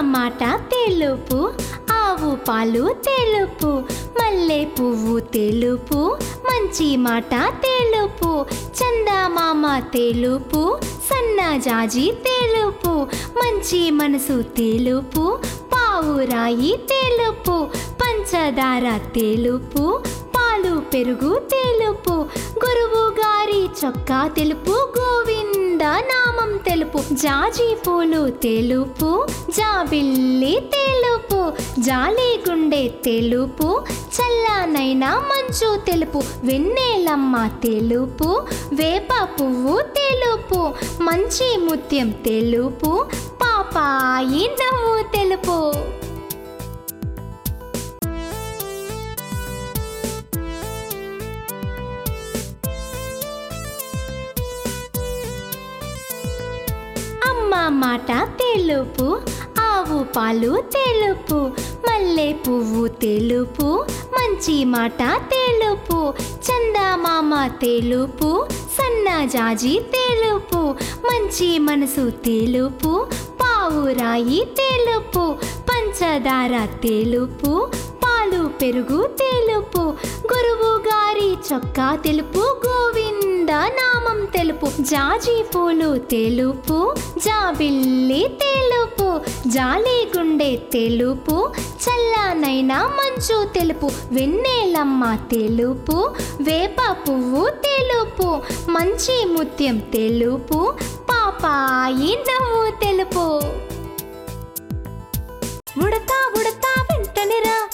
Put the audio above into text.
మాట తెలుపు ఆవు పాలు తెలుపు మల్లె పువ్వు తెలుపు మంచి మాట తెలుపు చందమామ తెలుపు సన్నజాజి తెలుపు మంచి మనసు తెలుపు పావురాయి తెలుపు పంచదార తెలుపు పాలు పెరుగు తెలుపు గురువు గారి చొక్కా తెలుపు గోవింద నామం తెలుపు జాజి పూలు తెలుపు జాబిల్లి తెలుపు జాలి గుండె తెలుపు చల్లనైనా మంచు తెలుపు వెన్నెలమ్మ తెలుపు వేప పువ్వు తెలుపు మంచి ముత్యం తెలుపు పాపాయి నవ్వు తెలుపు అమ్మ మాట తెలుపు ఆవు పాలు తెలుపు మల్లె పువ్వు తెలుపు మంచి మాట తెలుపు చందమామ తెలుపు సన్నజాజి తెలుపు మంచి మనసు తెలుపు పావురాయి తెలుపు పంచదార తెలుపు పాలు పెరుగు తెలుపు గురువు గారి చొక్కా తెలుపు గోవింద నామం తెలుపు జాజి పూలు తెలుపు జాబిల్లి తెలుపు జాలి గుండె తెలుపు చల్లనైనా మంచు తెలుపు వెన్నెలమ్మ తెలుపు వేప పువ్వు తెలుపు మంచి ముత్యం తెలుపు పాపాయి నవ్వు తెలుపు ఉడతా ఉడతా వెంటనే రా